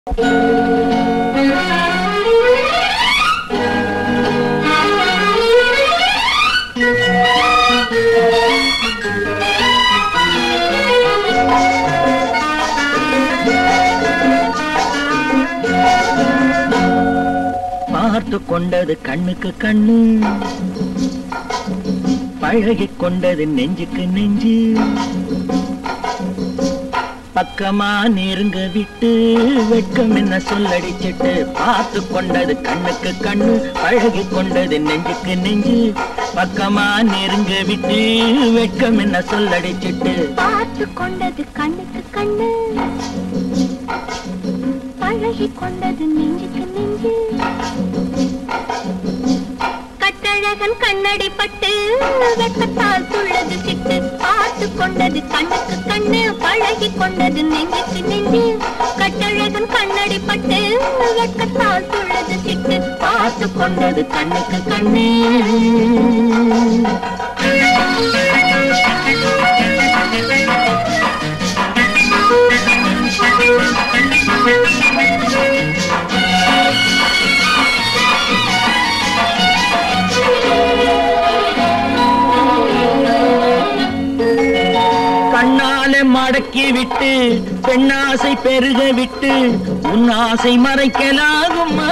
பார்த்து கொண்டது கண்ணுக்கு கண்ணு பழகி கொண்டது நெஞ்சுக்கு நெஞ்சு பக்கமா நெருங்க விட்டு வெட்கம் என்ன சொல்லடிச்சிட்டு பார்த்து கொண்டது கண்ணுக்கு கண்ணு பழகி கொண்டது நெஞ்சுக்கு நெஞ்சு பக்கமா நெருங்க விட்டு வெட்கம் என்ன சொல்லடிச்சிட்டு பார்த்து கொண்டது கண்ணுக்கு கண்ணு பழகி கொண்டது நெஞ்சுக்கு நெஞ்சு கட்டழகன் கண்ணடி பட்டு வெட்டத்தால் துள்ளது சிட்டு பார்த்து கொண்டது கண்ணுக்கு கண்ணு பழகி கொண்டது நெஞ்சுக்கு நெஞ்சு கட்டழகன் கண்ணடி பட்டு வெட்டத்தால் துள்ளது சிட்டு பார்த்து கொண்டது கண்ணுக்கு கண்ணு கண்ணால மடக்கி விட்டு பெண்ணாசை பெருக விட்டு உன் ஆசை மறைக்கலாகுமா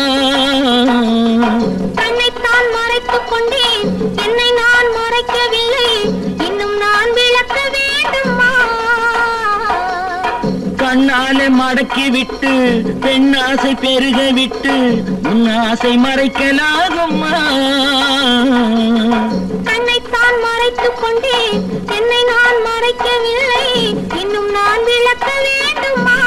கண்ணைத்தான் மறைத்துக் கொண்டேன் என்னை நான் மறைக்கவில்லை இன்னும் நான் விளக்க வேண்டுமா கண்ணால மடக்கி விட்டு பெண்ணாசை பெருக விட்டு உன் ஆசை மறைக்கலாகுமா கண்ணைத்தான் மறைத்துக் கொண்டேன் என்னை நான் மறைக்கவில்லை இன்னும் நான் விளக்க வேண்டுமா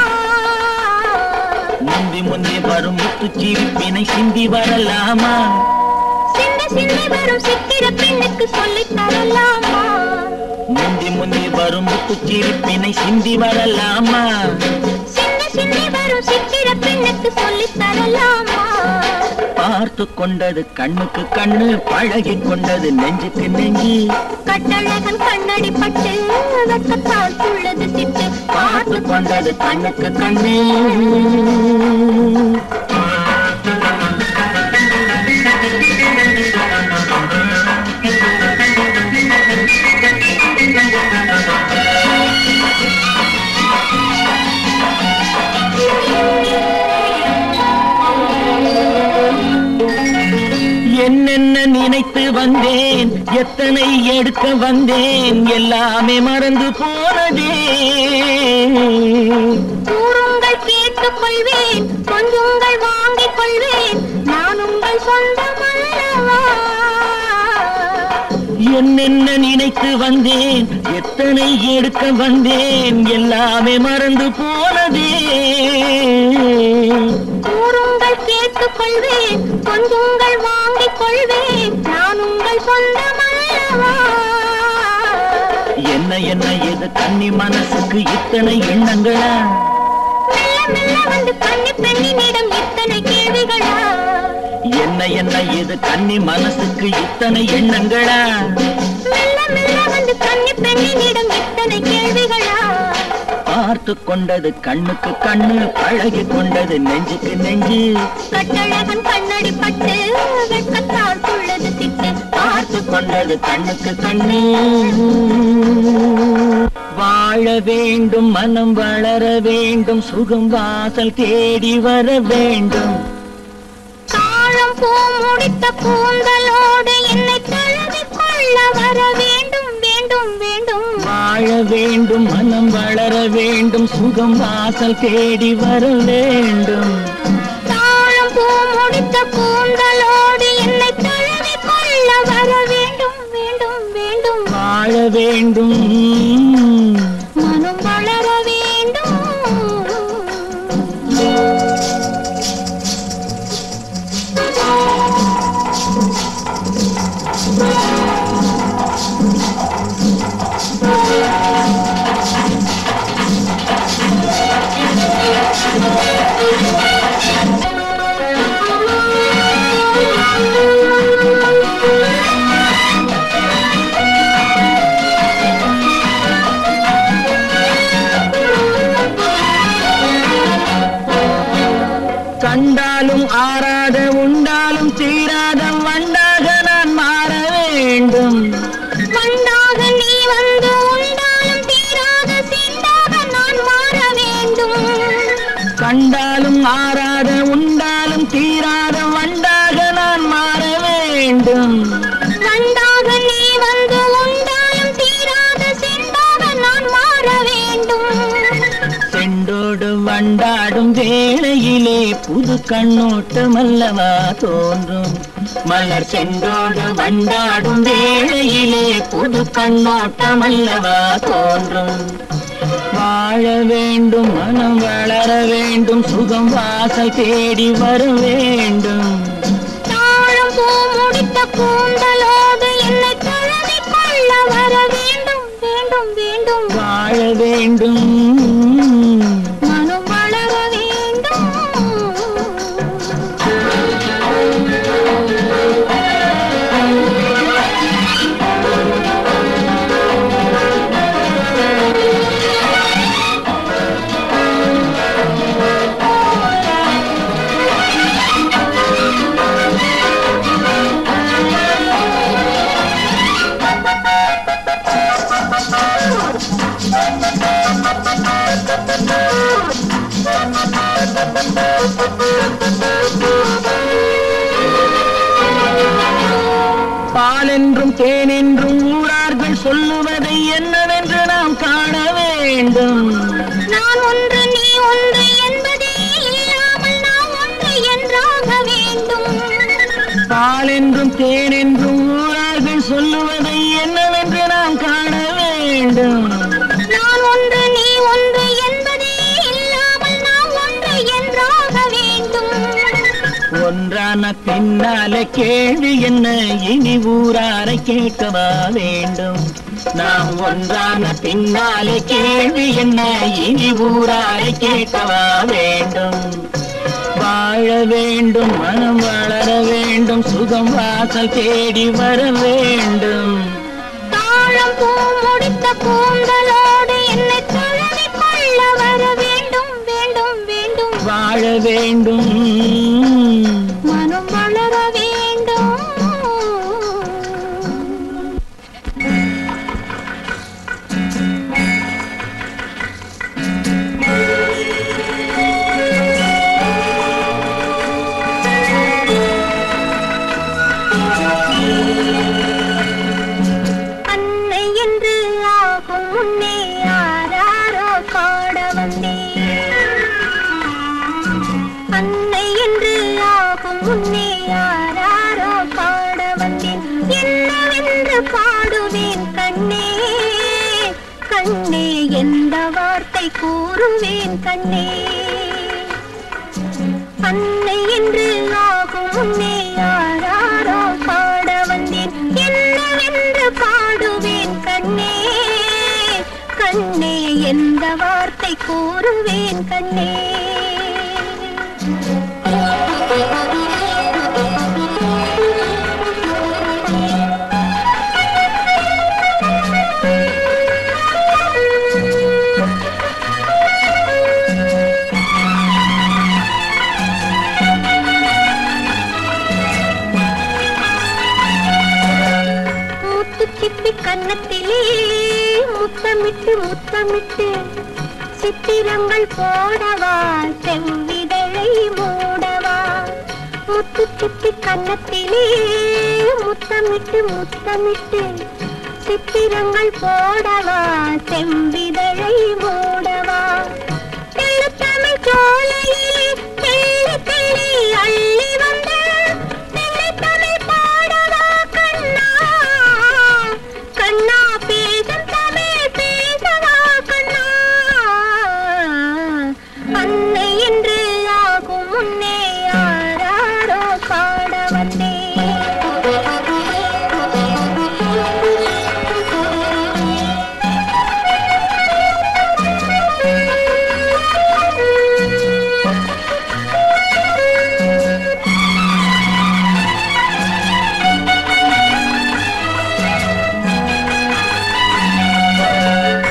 முந்தி முந்தி வரும் முத்துச்சிரிப்பினை சிந்தி வரலாமா சிந்த சிந்தி வரும் சித்திர பெண்ணுக்கு சொல்லித் தரலாமா முந்தி முந்தி வரும் முத்துச்சிரிப்பினை சிந்தி வரலாமா சிந்த சிந்தி வரும் சித்திர பெண்ணுக்கு சொல்லித் தரலாமா பார்த்து கொண்டது கண்ணுக்கு கண்ணு பழகி கொண்டது நெஞ்சுக்கு நெஞ்சு கட்டழகன் கண்ணடி பட்டு வெக்கத்தால் துள்ளது சிட்டு பார்த்து கொண்டது கண்ணுக்கு கண்ணு என்னென்ன நினைத்து வந்தேன் எத்தனை எடுக்க வந்தேன் எல்லாமே மறந்து போனதே கூறுங்கள் கேட்டுக் கொள்வேன் கொஞ்சுங்கள் வாங்கிக் கொள்வேன் நான் உங்கள் சொந்தமல்லவா என்னென்ன நினைத்து வந்தேன் எத்தனை எடுக்க வந்தேன் எல்லாமே மறந்து போனதே கூறுங்கள் கேட்டுக் கொள்வேன் கொஞ்சுங்கள் வாங்கிக் கொள்வேன் நான் உங்கள் சொந்தமல்லவா என்ன என்ன எது கன்னி மனசுக்கு இத்தனை எண்ணங்களா மெல்ல மெல்ல வந்து கண்ணி பெண்ணினிடம் இத்தனை கேள்விகளா என்ன என்ன எது கன்னி மனசுக்கு இத்தனை எண்ணங்களா மெல்ல மெல்ல வந்து கண்ணி பெண்ணினிடம் இத்தனை கேள்விகளா பார்த்து கொண்டது கண்ணுக்கு கண்ணு பழகி கொண்டது நெஞ்சுக்கு நெஞ்சு கட்டழகன் கண்ணடி பட்டு வெட்கத்தால் துள்ளது திட்டு பார்த்து கொண்டது கண்ணுக்கு கண்ணு வாழ வேண்டும் மனம் வளர வேண்டும் சுகம் வாசல் தேடி வர வேண்டும் தாழம் பூ முடித்த கூந்தலோடு என்னை தழுவி கொள்ள வர வேண்டும் வேண்டும் வேண்டும் வாழ வேண்டும் மனம் வளர வேண்டும் சுகம் வாசல் தேடி வர வேண்டும் தாழம் பூ முடித்த கூந்தலோடு என்னை தழுவி கொள்ள வர வேண்டும் வேண்டும் வேண்டும் வாழ வேண்டும் மனம் வளர வேண்டும் கண்டாலும் ஆறாத உண்டாலும் தீராத வண்டாக நான் மாற வேண்டும் வண்டாக நீ வந்து உண்டாலும் தீராத சிந்தாக நான் மாற வேண்டும் கண்டாலும் ஆறாத உண்டாலும் தீராத வண்டாக நான் மாற வேண்டும் வண்டாக நீ வந்து உண்டாலும் தீராத சிந்தாக நான் மாற வேண்டும் செண்டோடு வண்டாடும் வேளையிலே புது கண்ணோட்டம் அல்லவா தோன்றும் மலர் செண்டோடு வண்டாடும் வேளையிலே புது கண்ணோட்டம் அல்லவா தோன்றும் வாழ வேண்டும் மனம் வளர வேண்டும் சுகம் வாசல் தேடி வர வேண்டும் தாழம் பூ முடித்த கூந்தலோடு என்னை தழுவிக் கொள்ள வர வேண்டும் வேண்டும் வேண்டும் வாழ வேண்டும் மனம் வளர வேண்டும் பால் என்றும் தேன் என்றும் ஊரார்கள் சொல்லுவதை என்னவென்று நாம் காண வேண்டும் நான் ஒன்று நீ ஒன்று என்பதே இல்லாமல் நாம் ஒன்று என்றாக வேண்டும் பால் என்றும் தேன் என்றும் ஊரார்கள் சொல்லுவதை என்னவென்று நாம் காண வேண்டும் நான் ஒன்று நீ ஒன்று என்பதே இல்லாமல் நாம் ஒன்று என்றாக வேண்டும் ஒன்றான பின்னால கேள்வி என்ன இனி ஊராரை கேட்கவா வேண்டும் நாம் ஒன்றான பின்னாலே கேள்வி என்ன இனி ஊராரை கேட்கவா வேண்டும் வாழ வேண்டும் மனம் வளர வேண்டும் சுகம் வாசல் தேடி வர வேண்டும் தாழம் பூ முடித்த கூந்தலோடு என்னை தழுவிக் கொள்ள வர வேண்டும் வேண்டும் வேண்டும் வாழ வேண்டும் மனம் வளர வேண்டும் அன்னை என்று ஆகும் முன்னே யாராரோ பாட வந்தேன் அன்னை என்று ஆகும் முன்னே யாராரோ பாட வந்தேன் என்னவென்று பாடுவேன் கண்ணே கண்ணே எந்த வார்த்தை கூறுவேன் கண்ணே அன்னை என்று ஆகும் முன்னே யாராரோ பாட வந்தேன் என்னவென்று பாடுவேன் கண்ணே கண்ணே எந்த வார்த்தை கூறுவேன் கண்ணே முத்து சிப்பி கன்னத்திலே முத்தமிட்டு முத்தமிட்டு சித்திரங்கள் போடவா செவ்விதழை மூடவா முத்து சிப்பி கன்னத்திலே முத்தமிட்டு முத்தமிட்டு சித்திரங்கள் போடவா செவ்விதழை மூடவா தெள்ளுத்தமிழ் சோலையிலே தெள்ளி தெள்ளி அள்ளி வந்த தெள்ளித்தமிழ் பாடவா கண்ணா கண்ணா பேசும் தமிழ் பேசவா கண்ணா அன்னை என்று ஆகும் முன்னே யாராரோ பாட வந்தேன்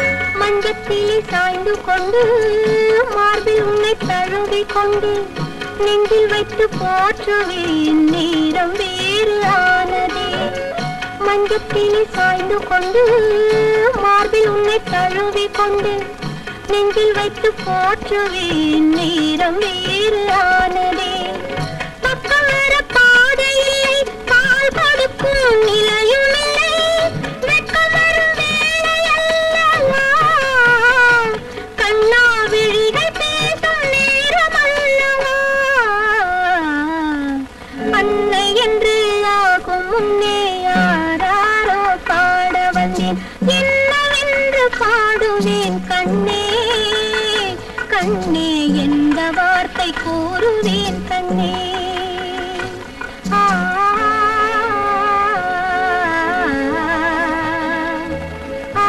மஞ்சத்திலே சாய்ந்து கொண்டு மார்பில் உன்னை தழுவி கொண்டு நெஞ்சில் வைத்து போற்றுவேன் நேரம் வேறு ஆனதே மஞ்சத்திலே சாய்ந்து கொண்டு மார்பில் உன்னை தழுவி கொண்டு நெஞ்சில் வைத்து போற்றுவேன் நேரம் வேறு ஆனதே பக்கம் வர பாதை இல்லை கால் கொடுக்கும் நிலையும் இல்லை வெட்கம் வரும் வேளை அல்லவா கண்ணா விழிகள் பேசும் நேரம் அல்லவா அன்னை என்று ஆகும் முன்னே யாராரோ பாட வந்தேன் என்னவென்று பாடுவேன் கண்ணே கண்ணே எந்த வார்த்தை கூறுவேன் கண்ணே ஆ ஆ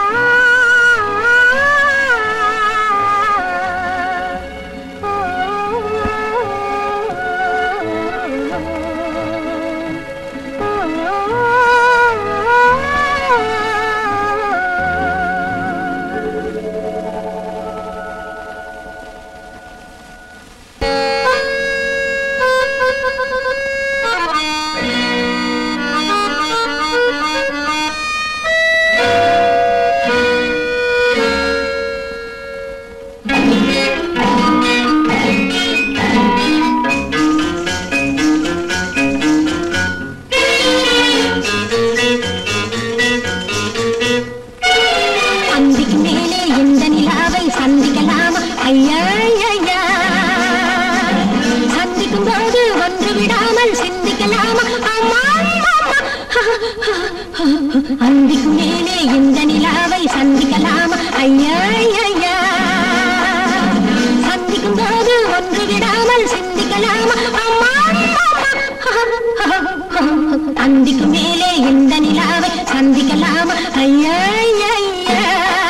அந்திக்கு மேலே இந்த நிலாவை சந்திக்கலாமா ஐயா ஐயா சந்திக்கும் போது ஒன்று விடாமல் சிந்திக்கலாமா அம்மா அம்மா. அந்திக்கு மேலே இந்த நிலாவை சந்திக்கலாமா ஐயா ஐயா சந்திக்கும் போது ஒன்று விடாமல் சிந்திக்கலாமா அம்மா அம்மா. அந்திக்கு மேலே இந்த நிலாவை சந்திக்கலாமா ஐயா ஐயா ஐயா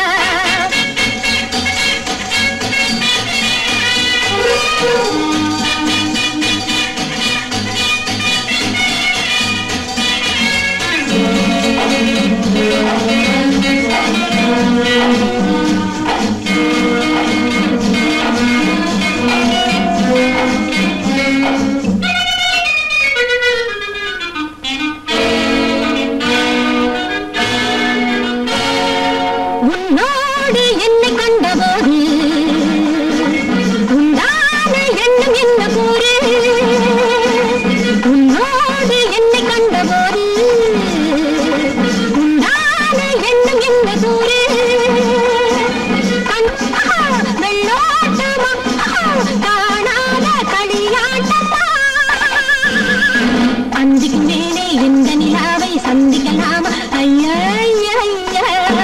உன்னோடு என்னை கண்டபோது உண்டான எண்ணம் என்ன கூறு உன்னோடு என்னை கண்டபோது உண்டான எண்ணம் என்ன கூறு கண் ஆஹா, வெள்ளோட்டமா ஆஹா, காணாத களியாட்டமா அஞ்சுக்கு மேலே எந்த நிலாவை சந்திக்கலாமா ஐயா ஐயா ஐயா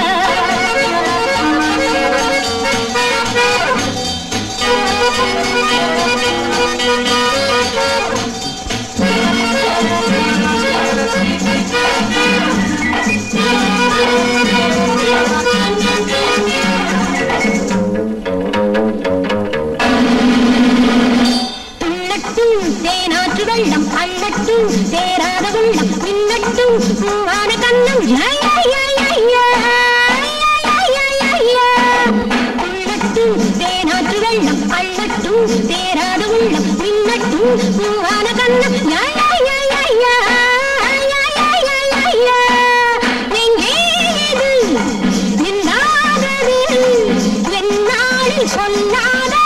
துள்ளட்டும் தேனாற்று வெள்ளம் அள்ளட்டும் சேராத உள்ளம் மின்னட்டும் பூவான கண்ணம் யா, யா, யா, யா, யா. யா, யா, யா, யா. துள்ளட்டும் தேனாற்று வெள்ளம் அள்ளட்டும் சேராத உள்ளம் மின்னட்டும் பூவான கண்ணம் யா, யா, யா, யா, யா. யா, யா, யா, யா, யா. எங்கே இது? இல்லாதது என்னாலும் சொல்லாதது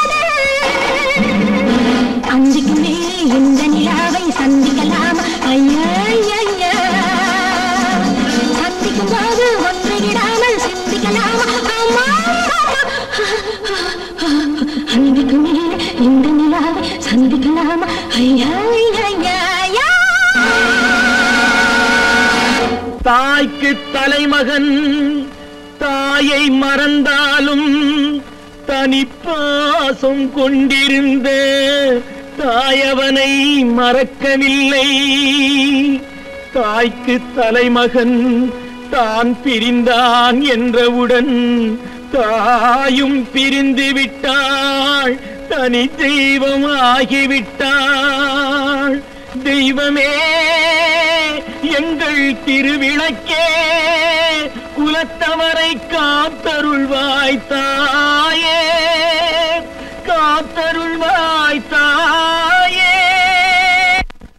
அஞ்சுக்கு மேலே இந்த நிலாவை சந்திக்கலாமா ஐயா ஐயா சந்திக்கும் போது ஒன்று விடாமல் சிந்திக்கலாமா அம்மா அஞ்சுக்கு மேலே இந்த நிலாவை சந்திக்கலாமா ஐயா ஐயா ஐயா தாய்க்கு தலைமகன் தாயை மறந்தாலும் தனிப்பாசம் கொண்டிருந்த தாயவனை மறக்கவில்லை தாய்க்கு தலைமகன் தான் பிரிந்தான் என்றவுடன் தாயும் பிரிந்து விட்டாள் தனி தெய்வம் ஆகிவிட்டாள் தெய்வமே எங்கள் திருவிளக்கே குலத்தவரை காத்தருள்வாய் தாயே